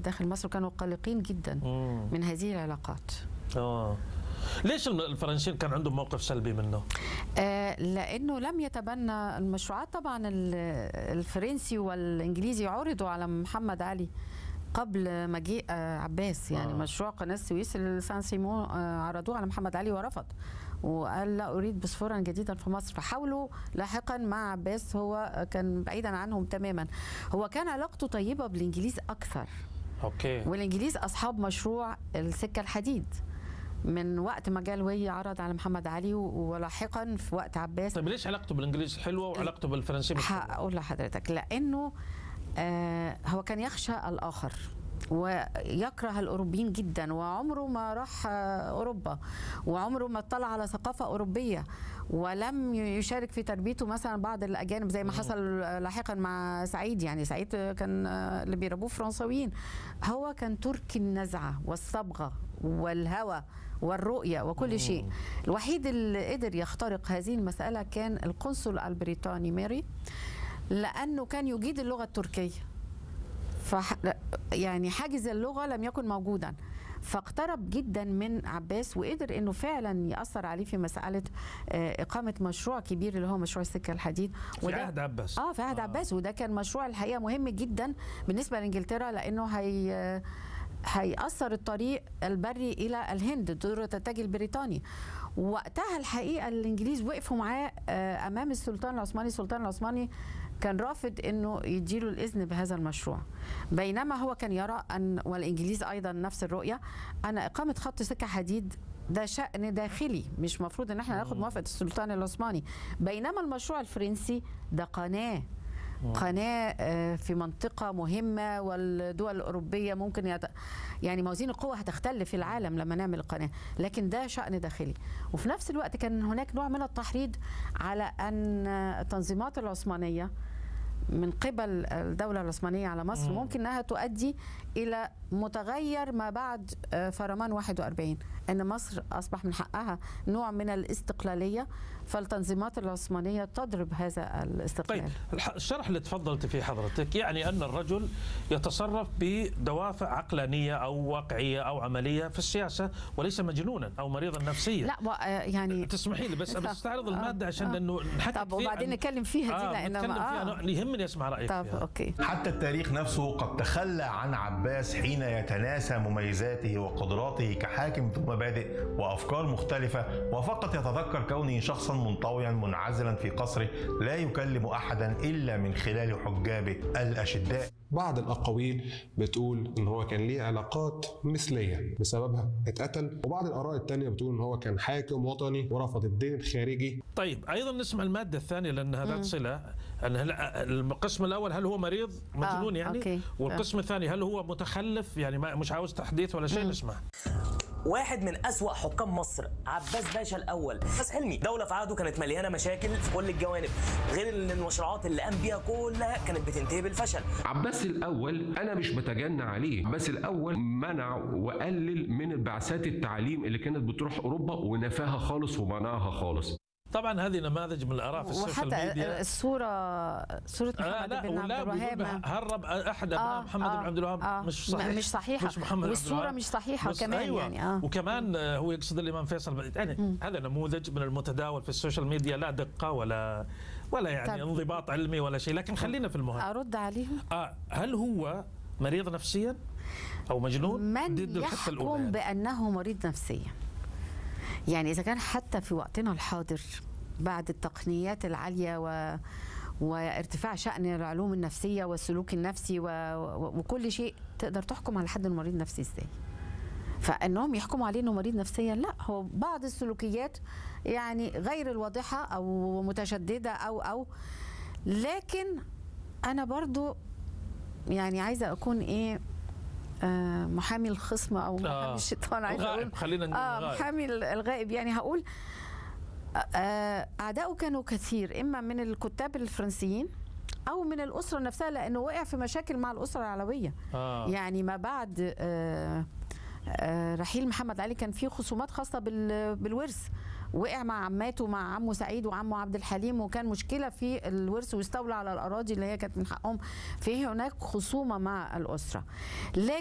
داخل مصر وكانوا قلقين جدا مم. من هذه العلاقات اه ليش الفرنسيين كان عندهم موقف سلبي منه؟ آه، لانه لم يتبنى المشروعات طبعا ال- الفرنسي والانجليزي عرضوا على محمد علي قبل مجيء آه، عباس يعني آه. آه. مشروع قناه السويس اللي سان سيمون آه، عرضوه على محمد علي ورفض وقال لا اريد بسفورا جديدا في مصر فحاولوا لاحقا مع عباس هو كان بعيدا عنهم تماما هو كان علاقته طيبه بالانجليز اكثر اوكي والانجليز اصحاب مشروع السكه الحديد من وقت ما جه الوي عرض على محمد علي و- ولاحقا في وقت عباس طيب ليش علاقته بالانجليز حلوه وعلاقته بالفرنسيين مش حلوة؟ هقول لحضرتك لانه آه هو كان يخشى الاخر ويكره الاوروبيين جدا وعمره ما راح آه، اوروبا وعمره ما اطلع على ثقافه اوروبيه ولم يشارك في تربيته مثلا بعض الاجانب زي ما حصل لاحقا مع سعيد يعني سعيد كان آه، اللي بيربوه فرنساويين هو كان تركي النزعه والصبغه والهوى والرؤيه وكل شيء الوحيد اللي قدر يخترق هذه المساله كان القنصل البريطاني ماري لانه كان يجيد اللغه التركيه فح... يعني حاجز اللغه لم يكن موجودا فاقترب جدا من عباس وقدر انه فعلا ياثر عليه في مساله آه، اقامه مشروع كبير اللي هو مشروع السكه الحديد في عهد عباس اه في عهد آه. آه. عباس وده كان مشروع الحقيقه مهم جدا بالنسبه لانجلترا لانه هي هيأثر الطريق البري إلى الهند دور التاج البريطاني وقتها الحقيقة الإنجليز وقفوا معاه آه، أمام السلطان العثماني السلطان العثماني كان رافض انه يديله الاذن بهذا المشروع بينما هو كان يرى ان والانجليز ايضا نفس الرؤيه ان اقامه خط سكه حديد ده شأن داخلي مش مفروض ان احنا ناخد موافقه السلطان العثماني بينما المشروع الفرنسي ده قناه قناة آه، في منطقة مهمة والدول الأوروبية ممكن يت... يعني موازين القوة هتختلف في العالم لما نعمل القناة لكن ده شأن داخلي وفي نفس الوقت كان هناك نوع من التحريض على أن التنظيمات العثمانية من قبل الدولة العثمانية على مصر مم. ممكن أنها تؤدي إلى متغير ما بعد آه، فرمان 41 أن مصر أصبح من حقها نوع من الاستقلالية فالتنظيمات العثمانية تضرب هذا الاستقلال طيب الح- الشرح اللي تفضلت فيه حضرتك يعني ان الرجل يتصرف بدوافع عقلانيه او واقعيه او عمليه في السياسه وليس مجنونا او مريضا نفسيا لا و- آه، يعني تسمحي لي بس بستعرض آه، الماده عشان آه. انه نحكي طب فيه وبعدين عن- نتكلم فيها دي آه لان نتكلم فيها آه. أنا يهمني اسمع رايك طب فيها. اوكي حتى التاريخ نفسه قد تخلى عن عباس حين يتناسى مميزاته وقدراته كحاكم ذو مبادئ وافكار مختلفه وفقط يتذكر كونه شخصا منطويا منعزلا في قصره لا يكلم احدا الا من خلال حجابه الاشداء بعض الأقاويل بتقول إن هو كان ليه علاقات مثلية بسببها اتقتل وبعض الآراء التانية بتقول إن هو كان حاكم وطني ورفض الدين الخارجي طيب ايضا نسمع الماده الثانيه لانها ذات صله ان هل- القسم الاول هل هو مريض مجنون آه، يعني أوكي. والقسم الثاني هل هو متخلف يعني ما مش عاوز تحديث ولا شيء نسمع واحد من أسوأ حكام مصر عباس باشا الأول بس حلمي دولة في عهده كانت مليانة مشاكل في كل الجوانب غير ان المشروعات اللي قام بيها كلها كانت بتنتهي بالفشل عباس الاول انا مش بتجنى عليه عباس الاول منع وقلل من البعثات التعليم اللي كانت بتروح اوروبا ونفاها خالص ومنعها خالص طبعا هذه نماذج من الاراء في السوشيال وحتى ميديا الصوره صوره آه محمد لا بن عبد ولا الوهاب بيقول هرب احد ابناء آه، محمد آه، بن عبد الوهاب آه. مش م- صحيح مش صحيحة. مش محمد بن عبد والصورة الوهاب. مش صحيحة بس كمان أيوة. يعني، آه. وكمان آه، هو يقصد الامام فيصل يعني هذا نموذج من المتداول في السوشيال ميديا لا دقه ولا ولا يعني طب. انضباط علمي ولا شيء لكن خلينا في المهم ارد عليهم آه هل هو مريض نفسيا او مجنون من ضد الحته الاولى يحكم يعني. بانه مريض نفسيا يعني اذا كان حتى في وقتنا الحاضر بعد التقنيات العاليه و وارتفاع شأن العلوم النفسية والسلوك النفسي و... و... وكل شيء تقدر تحكم على حد المريض نفسي ازاي فانهم يحكموا عليه انه مريض نفسيا لا هو بعض السلوكيات يعني غير الواضحه او متشدده او او لكن انا برضو يعني عايزه اكون ايه آه محامي الخصم او محامي آه. الشيطان عايزه الغائب، اقول خلينا نقول اه الغائب. محامي الغائب يعني هقول آه، اعدائه كانوا كثير اما من الكتاب الفرنسيين او من الاسره نفسها لانه وقع في مشاكل مع الاسره العلويه آه. يعني ما بعد آه، آه، رحيل محمد علي كان في خصومات خاصه بال- بالورث وقع مع عماته مع عمه سعيد وعمه عبد الحليم وكان مشكله في الورث واستولى على الاراضي اللي هي كانت من حقهم في هناك خصومه مع الاسره لكن